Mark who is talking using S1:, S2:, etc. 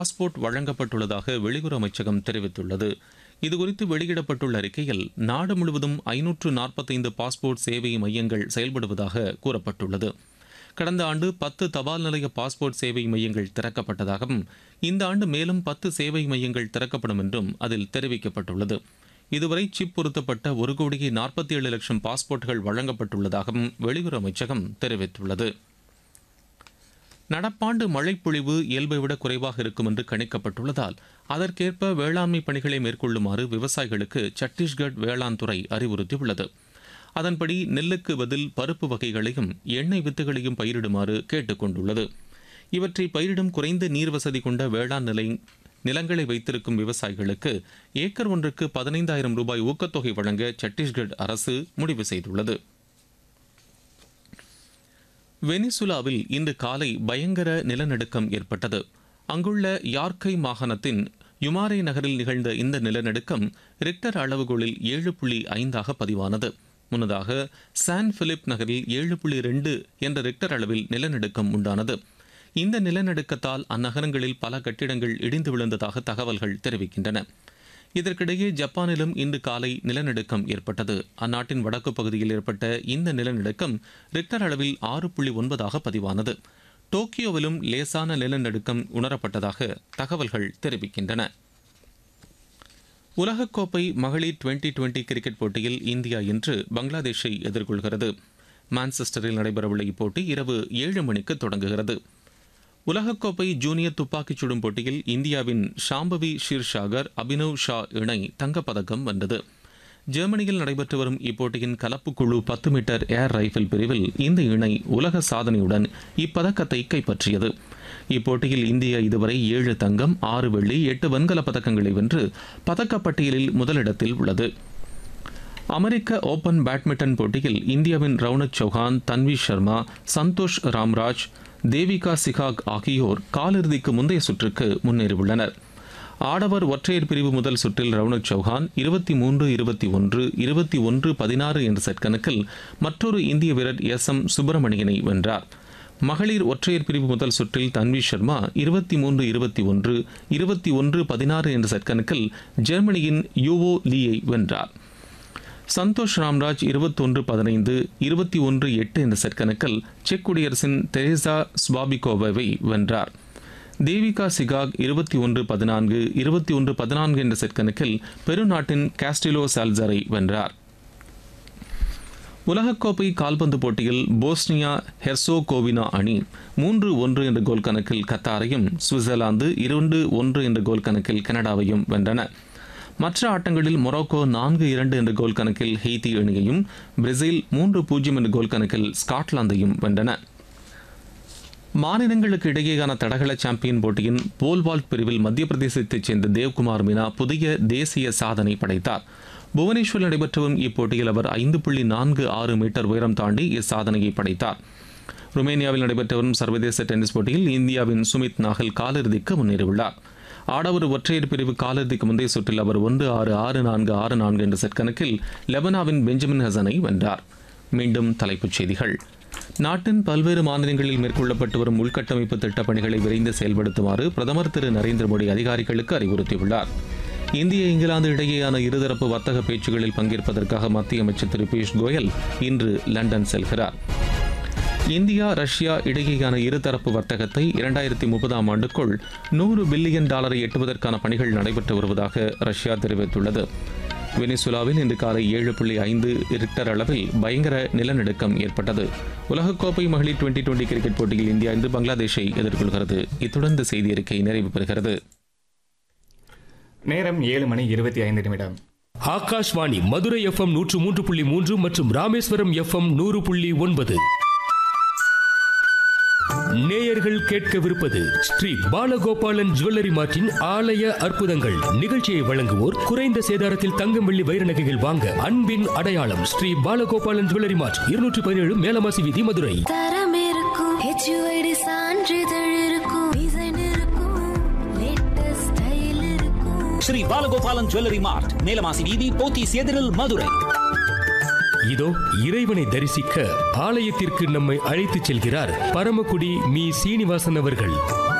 S1: passport வழங்கப்பட்டுள்ளதாக வெளியுறவு அமைச்சகம் தெரிவித்துள்ளது இதுகுறித்து வெளியிடப்பட்டுள்ள அறிக்கையில் நாடு முழுவதும் ஐநூற்று நாற்பத்தைந்து பாஸ்போர்ட் சேவை மையங்கள் செயல்படுவதாக கூறப்பட்டுள்ளது கடந்த ஆண்டு பத்து தபால் நிலைய பாஸ்போர்ட் சேவை மையங்கள் திறக்கப்பட்டதாகவும் இந்த ஆண்டு மேலும் பத்து சேவை மையங்கள் திறக்கப்படும் என்றும் அதில் தெரிவிக்கப்பட்டுள்ளது இதுவரை சிப் பொருத்தப்பட்ட ஒரு கோடியே நாற்பத்தி ஏழு லட்சம் பாஸ்போர்ட்டுகள் வழங்கப்பட்டுள்ளதாகவும் வெளியுறவு அமைச்சகம் தெரிவித்துள்ளது நடப்பாண்டு மழைப்பொழிவு இயல்பை விட குறைவாக இருக்கும் என்று கணிக்கப்பட்டுள்ளதால் அதற்கேற்ப வேளாண்மை பணிகளை மேற்கொள்ளுமாறு விவசாயிகளுக்கு சத்தீஸ்கட் வேளாண் துறை அறிவுறுத்தியுள்ளது அதன்படி நெல்லுக்கு பதில் பருப்பு வகைகளையும் எண்ணெய் வித்துகளையும் பயிரிடுமாறு கேட்டுக் கொண்டுள்ளது இவற்றை பயிரிடும் குறைந்த நீர் வசதி கொண்ட வேளாண் நிலை நிலங்களை வைத்திருக்கும் விவசாயிகளுக்கு ஏக்கர் ஒன்றுக்கு பதினைந்தாயிரம் ரூபாய் ஊக்கத்தொகை வழங்க சத்தீஸ்கட் அரசு முடிவு செய்துள்ளது வெனிசுலாவில் இன்று காலை பயங்கர நிலநடுக்கம் ஏற்பட்டது அங்குள்ள யார்கை மாகாணத்தின் யுமாரே நகரில் நிகழ்ந்த இந்த நிலநடுக்கம் ரிக்டர் அளவுகோலில் ஏழு புள்ளி ஐந்தாக பதிவானது முன்னதாக சான் பிலிப் நகரில் ஏழு புள்ளி ரெண்டு என்ற ரிக்டர் அளவில் நிலநடுக்கம் உண்டானது இந்த நிலநடுக்கத்தால் அந்நகரங்களில் பல கட்டிடங்கள் இடிந்து விழுந்ததாக தகவல்கள் தெரிவிக்கின்றன இதற்கிடையே ஜப்பானிலும் இன்று காலை நிலநடுக்கம் ஏற்பட்டது அந்நாட்டின் வடக்கு பகுதியில் ஏற்பட்ட இந்த நிலநடுக்கம் ரிக்டர் அளவில் ஆறு புள்ளி ஒன்பதாக பதிவானது டோக்கியோவிலும் லேசான நிலநடுக்கம் உணரப்பட்டதாக தகவல்கள் தெரிவிக்கின்றன உலகக்கோப்பை மகளிர் டுவெண்டி டுவெண்டி கிரிக்கெட் போட்டியில் இந்தியா இன்று பங்களாதேஷை எதிர்கொள்கிறது மான்செஸ்டரில் நடைபெறவுள்ள இப்போட்டி இரவு ஏழு மணிக்கு தொடங்குகிறது உலகக்கோப்பை ஜூனியர் துப்பாக்கிச் சுடும் போட்டியில் இந்தியாவின் ஷாம்பவி ஷீர்ஷாகர் அபினவ் ஷா இணை தங்கப்பதக்கம் வென்றது ஜெர்மனியில் நடைபெற்று வரும் இப்போட்டியின் கலப்பு குழு பத்து மீட்டர் ஏர் ரைபிள் பிரிவில் இந்த இணை உலக சாதனையுடன் இப்பதக்கத்தை கைப்பற்றியது இப்போட்டியில் இந்தியா இதுவரை ஏழு தங்கம் ஆறு வெள்ளி எட்டு வெண்கலப் பதக்கங்களை வென்று பதக்கப்பட்டியலில் முதலிடத்தில் உள்ளது அமெரிக்க ஓபன் பேட்மிண்டன் போட்டியில் இந்தியாவின் ரவுனக் சௌஹான் தன்வி சர்மா சந்தோஷ் ராம்ராஜ் தேவிகா சிகாக் ஆகியோர் காலிறுதிக்கு முந்தைய சுற்றுக்கு முன்னேறியுள்ளனர் ஆடவர் ஒற்றையர் பிரிவு முதல் சுற்றில் ரவுனக் சௌஹான் இருபத்தி மூன்று இருபத்தி ஒன்று இருபத்தி ஒன்று பதினாறு என்ற செட் கணக்கில் மற்றொரு இந்திய வீரர் எஸ் எம் சுப்பிரமணியனை வென்றார் மகளிர் ஒற்றையர் பிரிவு முதல் சுற்றில் தன்வி சர்மா இருபத்தி மூன்று இருபத்தி ஒன்று இருபத்தி ஒன்று பதினாறு என்ற செட் கணக்கில் ஜெர்மனியின் யூவோ லீயை வென்றார் சந்தோஷ் ராம்ராஜ் இருபத்தொன்று பதினைந்து இருபத்தி ஒன்று எட்டு என்ற செட் கணக்கில் செக் குடியரசின் தெரேசா ஸ்வாபிகோவை வென்றார் தேவிகா சிகாக் இருபத்தி ஒன்று பதினான்கு இருபத்தி ஒன்று பதினான்கு என்ற செட் கணக்கில் பெருநாட்டின் காஸ்டிலோ சால்சரை வென்றார் உலகக்கோப்பை கால்பந்து போட்டியில் போஸ்னியா ஹெர்சோகோவினா அணி மூன்று ஒன்று என்ற கோல் கணக்கில் கத்தாரையும் சுவிட்சர்லாந்து இரண்டு ஒன்று என்ற கோல் கணக்கில் கனடாவையும் வென்றன மற்ற ஆட்டங்களில் மொரோக்கோ நான்கு இரண்டு என்ற கோல் கணக்கில் ஹெய்தி அணியையும் பிரேசில் மூன்று பூஜ்ஜியம் என்ற கோல் கணக்கில் ஸ்காட்லாந்தையும் வென்றன மாநிலங்களுக்கு இடையேயான தடகள சாம்பியன் போட்டியின் போல்வால்ட் பிரிவில் மத்திய பிரதேசத்தைச் சேர்ந்த தேவ்குமார் மீனா புதிய தேசிய சாதனை படைத்தார் புவனேஸ்வரில் நடைபெற்று வரும் இப்போட்டியில் அவர் ஐந்து புள்ளி நான்கு ஆறு மீட்டர் உயரம் தாண்டி இச்சாதனையை படைத்தார் ருமேனியாவில் நடைபெற்று வரும் சர்வதேச டென்னிஸ் போட்டியில் இந்தியாவின் சுமித் நாகல் காலிறுதிக்கு முன்னேறியுள்ளார் ஆடவர் ஒற்றையர் பிரிவு காலிறுதிக்கு முந்தைய சுற்றில் அவர் ஒன்று ஆறு ஆறு நான்கு ஆறு நான்கு என்ற செட் கணக்கில் லெபனாவின் பெஞ்சமின் ஹசனை வென்றார் மீண்டும் தலைப்புச் செய்திகள் நாட்டின் பல்வேறு மாநிலங்களில் மேற்கொள்ளப்பட்டு வரும் உள்கட்டமைப்பு திட்டப் பணிகளை விரைந்து செயல்படுத்துமாறு பிரதமர் திரு நரேந்திர மோடி அதிகாரிகளுக்கு அறிவுறுத்தியுள்ளார் இந்திய இங்கிலாந்து இடையேயான இருதரப்பு வர்த்தக பேச்சுகளில் பங்கேற்பதற்காக மத்திய அமைச்சர் திரு பியூஷ் கோயல் இன்று லண்டன் செல்கிறார் இந்தியா ரஷ்யா இடையேயான இருதரப்பு வர்த்தகத்தை இரண்டாயிரத்தி முப்பதாம் ஆண்டுக்குள் நூறு பில்லியன் டாலரை எட்டுவதற்கான பணிகள் நடைபெற்று வருவதாக ரஷ்யா தெரிவித்துள்ளது வெனிசுலாவில் இன்று காலை ஏழு புள்ளி ஐந்து ரிக்டர் அளவில் பயங்கர நிலநடுக்கம் ஏற்பட்டது உலகக்கோப்பை மகளிர் டுவெண்டி டுவெண்டி கிரிக்கெட் போட்டியில் இந்தியா இன்று பங்களாதேஷை எதிர்கொள்கிறது இத்துடன் இந்த செய்தி அறிக்கை நிறைவு பெறுகிறது
S2: நேரம் ஏழு மணி இருபத்தி ஐந்து நிமிடம்
S3: ஆகாஷ்வாணி மதுரை எஃப்எம் நூற்று மூன்று புள்ளி மூன்று மற்றும் ராமேஸ்வரம் எஃப்எம் நூறு புள்ளி ஒன்பது நேயர்கள் கேட்கவிருப்பது ஸ்ரீ பாலகோபாலன் ஜுவல்லரி மார்ட்டின் ஆலய அற்புதங்கள் நிகழ்ச்சியை வழங்குவோர் குறைந்த சேதாரத்தில் தங்கம் வெள்ளி வைர நகைகள் வாங்க அன்பின் அடையாளம் ஸ்ரீ பாலகோபாலன் ஜுவல்லரி மார்ட் இருநூற்றி பதினேழு மேலமாசி வீதி மதுரை
S4: தரம் இருக்கும் ஹெச்யூஐடி சான்றிதழ் இருக்கும் டிசைன் இருக்கும் லேட்டஸ்ட் ஸ்டைல் இருக்கும்
S5: ஸ்ரீ பாலகோபாலன் ஜுவல்லரி மார்ட் மேலமாசி வீதி போத்தீஸ் எதிரில் மதுரை
S3: இதோ இறைவனை தரிசிக்க ஆலயத்திற்கு நம்மை அழைத்துச் செல்கிறார் பரமக்குடி மீ சீனிவாசன் அவர்கள்